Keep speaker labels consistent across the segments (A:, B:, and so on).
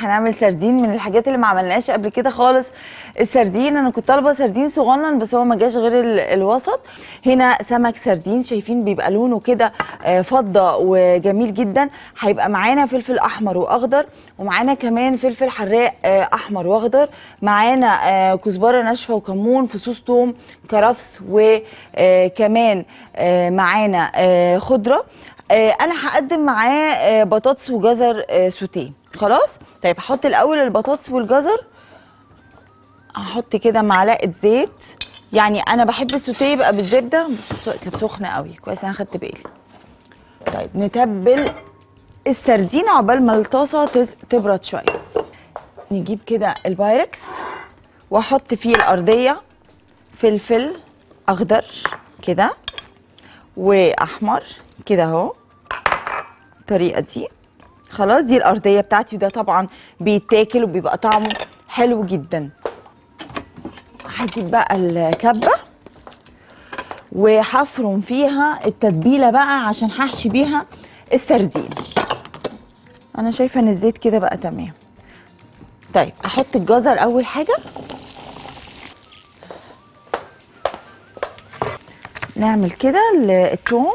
A: هنعمل سردين من الحاجات اللي ما عملناش قبل كده خالص السردين انا كنت طالبه سردين صغنن بس هو ما جاش غير ال- الوسط هنا سمك سردين شايفين بيبقى لونه كده آه، فضه وجميل جدا هيبقى معانا فلفل احمر واخضر ومعانا كمان فلفل حراق آه، احمر واخضر معانا آه، كزبره ناشفه وكمون فصوص توم كرفس وكمان معانا آه، خضره آه، انا هقدم معاه آه، بطاطس وجزر آه، سوتيه خلاص طيب هحط الاول البطاطس والجزر هحط كده معلقه زيت يعني انا بحب السوتيه يبقى بالزبده بس كانت سخنه قوي كويس انا خدت بالي طيب نتبل السردين عقبال ما الطاسه تز- تبرد شويه نجيب كده البايركس واحط فيه الارضيه فلفل اخضر كده واحمر كده اهو الطريقه دي خلاص دي الارضيه بتاعتي وده طبعا بيتاكل وبيبقى طعمه حلو جدا هجيب بقى الكبه وهفرم فيها التتبيله بقى عشان هحشي بيها السردين انا شايفه ان الزيت كده بقى تمام طيب احط الجزر اول حاجه نعمل كده ال- التوم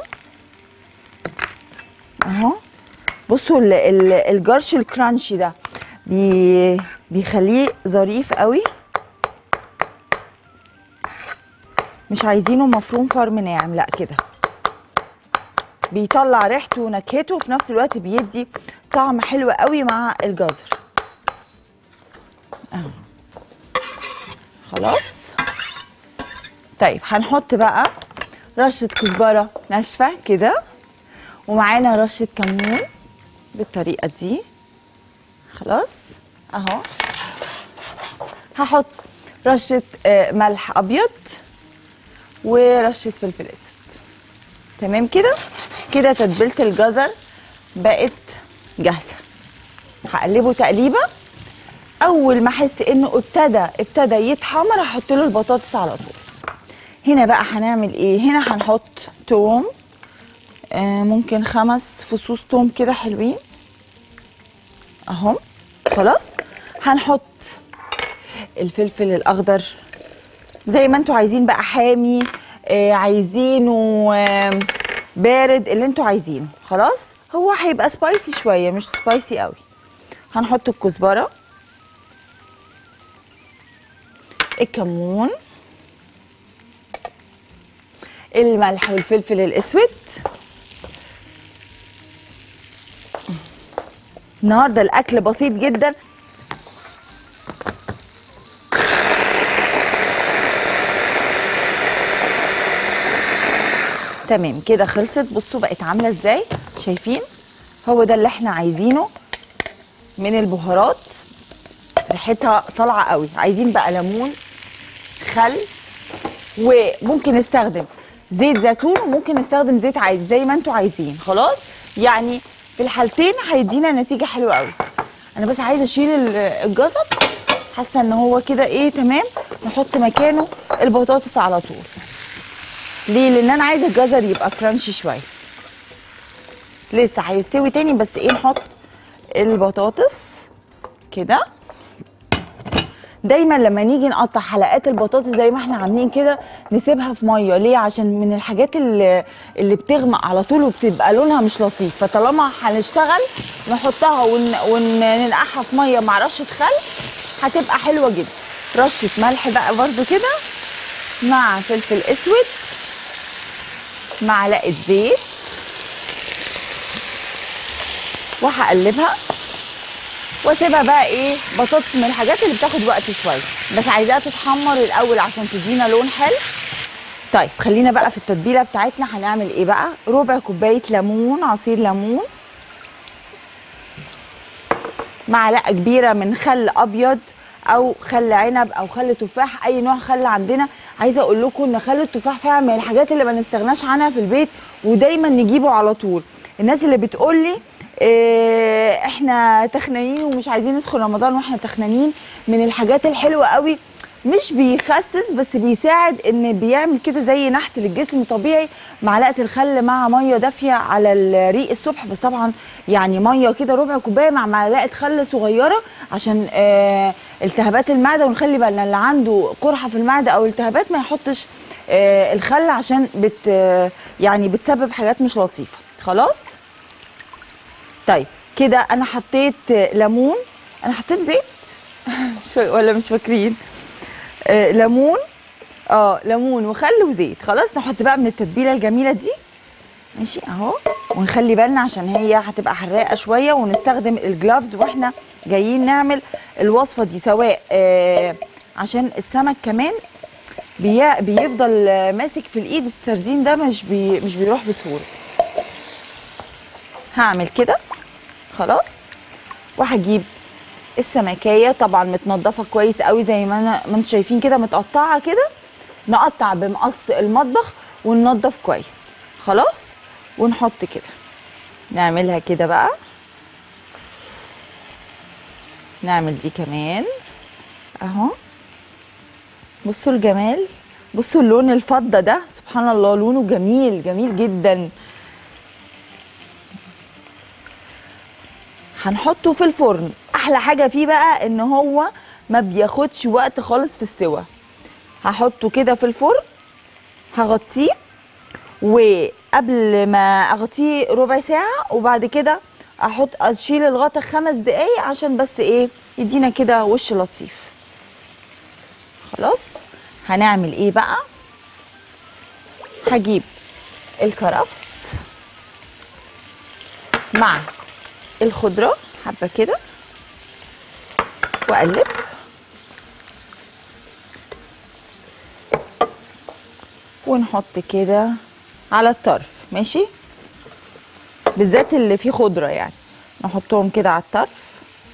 A: اهو بصوا ال- ال- الجرش الكرانشي ده بي بيخليه ظريف قوي مش عايزينه مفروم فرم ناعم لا كده بيطلع ريحته ونكهته وفي نفس الوقت بيدي طعم حلو قوي مع الجزر اهو خلاص طيب هنحط بقى رشة كزبرة ناشفة كده ومعانا رشة كمون بالطريقة دي خلاص اهو هحط رشة آه، ملح أبيض ورشة فلفل أسود تمام كده كده تتبيلة الجزر بقت جاهزة هقلبه تقليبة أول ما أحس إنه ابتدى ابتدى يتحمر هحط له البطاطس على طول هنا بقى هنعمل ايه هنا هنحط توم آه ممكن خمس فصوص توم كده حلوين اهم خلاص هنحط الفلفل الاخضر زي ما انتوا عايزين بقى حامي آه عايزينه آه بارد اللي انتوا عايزينه خلاص هو هيبقى سبايسي شويه مش سبايسي قوي هنحط الكزبره الكمون الملح والفلفل الاسود النهارده الاكل بسيط جدا تمام كده خلصت بصوا بقت عامله ازاي شايفين هو ده اللي احنا عايزينه من البهارات ريحتها طالعه قوي عايزين بقى ليمون خل وممكن نستخدم زيت زيتون وممكن نستخدم زيت عادي زي ما انتوا عايزين خلاص يعني في الحالتين هيدينا نتيجه حلوه قوي انا بس عايزه اشيل ال- الجزر حاسه ان هو كده ايه تمام نحط مكانه البطاطس على طول ليه لان انا عايزه الجزر يبقى كرانشي شويه لسه هيستوي تاني بس ايه نحط البطاطس كده دايما لما نيجي نقطع حلقات البطاطس زي ما احنا عاملين كده نسيبها في ميه ليه عشان من الحاجات اللي, اللي بتغمق على طول وبتبقى لونها مش لطيف فطالما هنشتغل نحطها ون- وننقعها في ميه مع رشه خل هتبقى حلوه جدا رشه ملح بقى برده كده مع فلفل اسود معلقه زيت وهقلبها واسيبها بقى ايه بطاطس من الحاجات اللي بتاخد وقت شويه بس عايزاها تتحمر الاول عشان تدينا لون حلو طيب خلينا بقى في التتبيله بتاعتنا هنعمل ايه بقى ربع كوبايه ليمون عصير ليمون معلقه كبيره من خل ابيض او خل عنب او خل تفاح اي نوع خل عندنا عايزه اقول لكم ان خل التفاح فعلا من الحاجات اللي ما نستغناش عنها في البيت ودايما نجيبه على طول الناس اللي بتقول لي إيه احنا تخنانين ومش عايزين ندخل رمضان واحنا تخنانين من الحاجات الحلوه قوي مش بيخسس بس بيساعد ان بيعمل كده زي نحت للجسم طبيعي معلقه الخل مع ميه دافيه على الريق الصبح بس طبعا يعني ميه كده ربع كوبايه مع معلقه خل صغيره عشان آه التهابات المعده ونخلي بالنا اللي عنده قرحه في المعده او التهابات ما يحطش آه الخل عشان بت آه يعني بتسبب حاجات مش لطيفه خلاص طيب كده انا حطيت ليمون انا حطيت زيت مش فا- ولا مش فاكرين آه ليمون اه ليمون وخل وزيت خلاص نحط بقى من التتبيله الجميله دي ماشي اهو ونخلي بالنا عشان هي هتبقى حراقه شويه ونستخدم الجلافز واحنا جايين نعمل الوصفه دي سواء آه عشان السمك كمان بي بيفضل آه، ماسك في الايد السردين ده مش بي مش بيروح بسهوله هعمل كده خلاص وهجيب السمكيه طبعا متنضفه كويس قوي زي ما انا ما انتم شايفين كده متقطعه كده نقطع بمقص المطبخ وننضف كويس خلاص ونحط كده نعملها كده بقى نعمل دي كمان اهو بصوا الجمال بصوا اللون الفضة ده سبحان الله لونه جميل جميل جدا هنحطه في الفرن احلى حاجه فيه بقى ان هو ما بياخدش وقت خالص في السوا هحطه كده في الفرن هغطيه وقبل ما اغطيه ربع ساعه وبعد كده احط اشيل الغطا خمس دقايق عشان بس ايه يدينا كده وش لطيف خلاص هنعمل ايه بقى هجيب الكرفس مع الخضره حبه كده واقلب ونحط كده على الطرف ماشي بالذات اللي فيه خضره يعني نحطهم كده على الطرف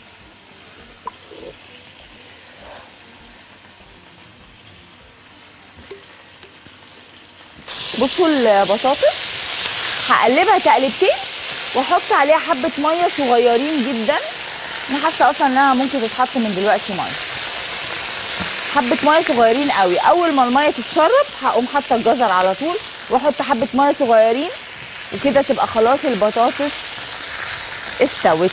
A: بصوا البطاطس هقلبها تقلبتين واحط عليها حبه ميه صغيرين جدا انا حاسه اصلا انها ممكن تتحط من دلوقتي ميه حبه ميه صغيرين قوي اول ما الميه تتشرب هقوم حاطه الجزر على طول واحط حبه ميه صغيرين وكده تبقى خلاص البطاطس استوت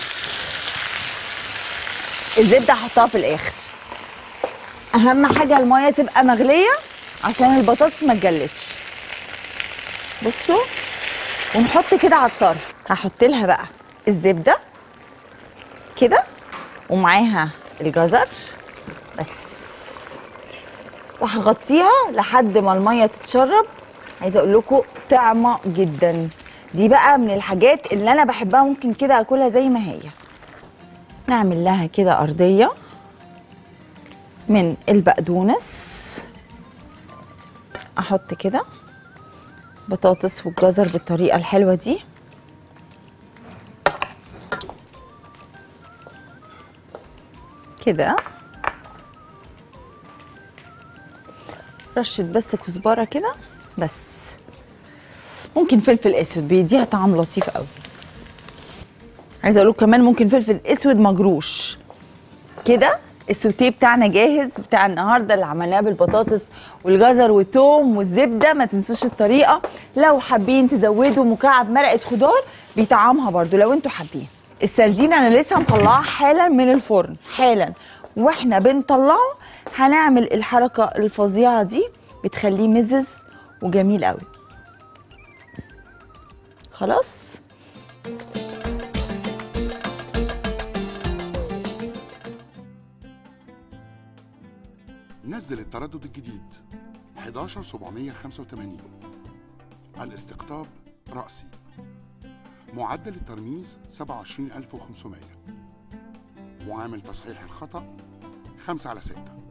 A: الزبده هحطها في الاخر اهم حاجه الميه تبقى مغليه عشان البطاطس ما تجلدش بصوا ونحط كده على الطرف هحط لها بقى الزبده كده ومعاها الجزر بس وهغطيها لحد ما الميه تتشرب عايزه اقول لكم طعمه جدا دي بقى من الحاجات اللي انا بحبها ممكن كده اكلها زي ما هي نعمل لها كده ارضيه من البقدونس احط كده بطاطس والجزر بالطريقه الحلوه دي كده رشة بس كزبرة كده بس ممكن فلفل اسود بيديها طعم لطيف قوي عايزه اقول لكم كمان ممكن فلفل اسود مجروش كده السوتيه بتاعنا جاهز بتاع النهارده اللي عملناه بالبطاطس والجزر والثوم والزبده ما تنسوش الطريقه لو حابين تزودوا مكعب مرقه خضار بيطعمها برضو لو انتوا حابين السردين انا لسه مطلعاه حالا من الفرن حالا واحنا بنطلعه هنعمل الحركه الفظيعه دي بتخليه مزز وجميل قوي خلاص
B: نزل التردد الجديد 11785 الاستقطاب رأسي معدل الترميز 27500 معامل تصحيح الخطأ 5 على 6